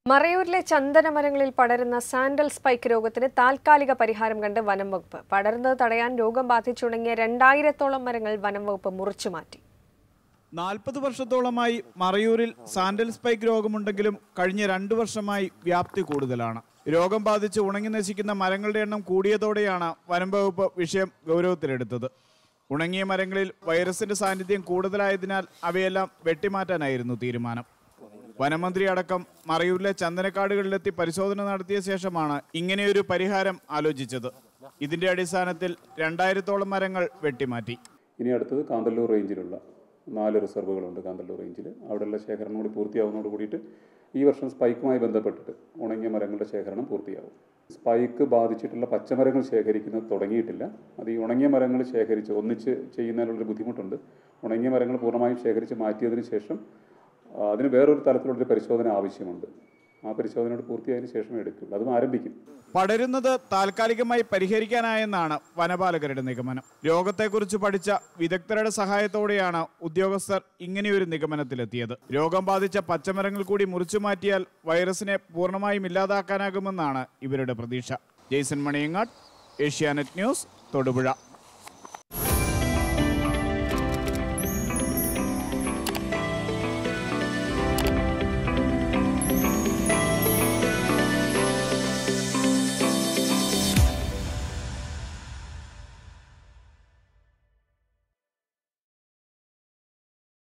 മറയൂരിലെ ചന്ദനമരങ്ങളിൽ പടരുന്ന sandal spike രോഗത്തിന് താൽക്കാലിക പരിഹാരം കണ്ട് വനം വകുപ്പ് പടരുന്നത് തടയാൻ രോഗം ബാധിച്ചുണങ്ങിയ രണ്ടായിരത്തോളം മരങ്ങൾ വനം വകുപ്പ് മുറിച്ചു മാറ്റി നാൽപ്പത് വർഷത്തോളമായി മറയൂരിൽ സാൻഡൽ സ്പൈക്ക് രോഗമുണ്ടെങ്കിലും കഴിഞ്ഞ രണ്ടു വർഷമായി വ്യാപ്തി കൂടുതലാണ് രോഗം ബാധിച്ച് ഉണങ്ങി നശിക്കുന്ന മരങ്ങളുടെ എണ്ണം കൂടിയതോടെയാണ് വനം വകുപ്പ് വിഷയം ഗൗരവത്തിലെടുത്തത് ഉണങ്ങിയ മരങ്ങളിൽ വൈറസിന്റെ സാന്നിധ്യം കൂടുതലായതിനാൽ അവയെല്ലാം വെട്ടിമാറ്റാനായിരുന്നു തീരുമാനം വനമന്ത്രി അടക്കം മറയൂരിലെ ചന്ദനക്കാടുകളിലെത്തി പരിശോധന നടത്തിയ ശേഷമാണ് ഇങ്ങനെയൊരു പരിഹാരം ആലോചിച്ചത് ഇതിന്റെ അടിസ്ഥാനത്തിൽ രണ്ടായിരത്തോളം മരങ്ങൾ വെട്ടിമാറ്റി ഇനി അടുത്തത് കാന്തല്ലൂർ റേഞ്ചിലുള്ള നാല് റിസർവുകളുണ്ട് കാന്തല്ലൂർ റേഞ്ചിൽ അവിടെയുള്ള ശേഖരണം കൂടി പൂർത്തിയാവുന്നതോട് കൂടിയിട്ട് ഈ വർഷം സ്പൈക്കുമായി ബന്ധപ്പെട്ടിട്ട് ഉണങ്ങിയ മരങ്ങളുടെ ശേഖരണം പൂർത്തിയാവും സ്പൈക്ക് ബാധിച്ചിട്ടുള്ള പച്ചമരങ്ങൾ ശേഖരിക്കുന്നത് തുടങ്ങിയിട്ടില്ല അത് ഈ ഉണങ്ങിയ മരങ്ങൾ ശേഖരിച്ച് ഒന്നിച്ച് ചെയ്യുന്നതിനുള്ളൊരു ബുദ്ധിമുട്ടുണ്ട് ഉണങ്ങിയ മരങ്ങൾ പൂർണ്ണമായും ശേഖരിച്ച് മാറ്റിയതിന് ശേഷം ആ, അതിന് വേറൊരു തലത്തിലുള്ളൊരു പരിശോധന ആവശ്യമുണ്ട് ആ പരിശോധനയോട് പൂർത്തിയായതിനു ശേഷമേ എടുക്കുള്ളൂ അതും ആരംഭിക്കും പടരുന്നത് താൽക്കാലികമായി പരിഹരിക്കാനായെന്നാണ് വനപാലകരുടെ നിഗമനം രോഗത്തെക്കുറിച്ച് പഠിച്ച വിദഗ്ധരുടെ സഹായത്തോടെയാണ് ഉദ്യോഗസ്ഥർ ഇങ്ങനെയൊരു നിഗമനത്തിലെത്തിയത് രോഗം ബാധിച്ച പച്ചമരങ്ങൾ കൂടി മുറിച്ചു മാറ്റിയാൽ വൈറസിനെ പൂർണ്ണമായും ഇല്ലാതാക്കാനാകുമെന്നാണ് ഇവരുടെ പ്രതീക്ഷ ജെയ്സൺ മണിയങ്ങാട് ഏഷ്യാനെറ്റ് ന്യൂസ് തൊടുപുഴ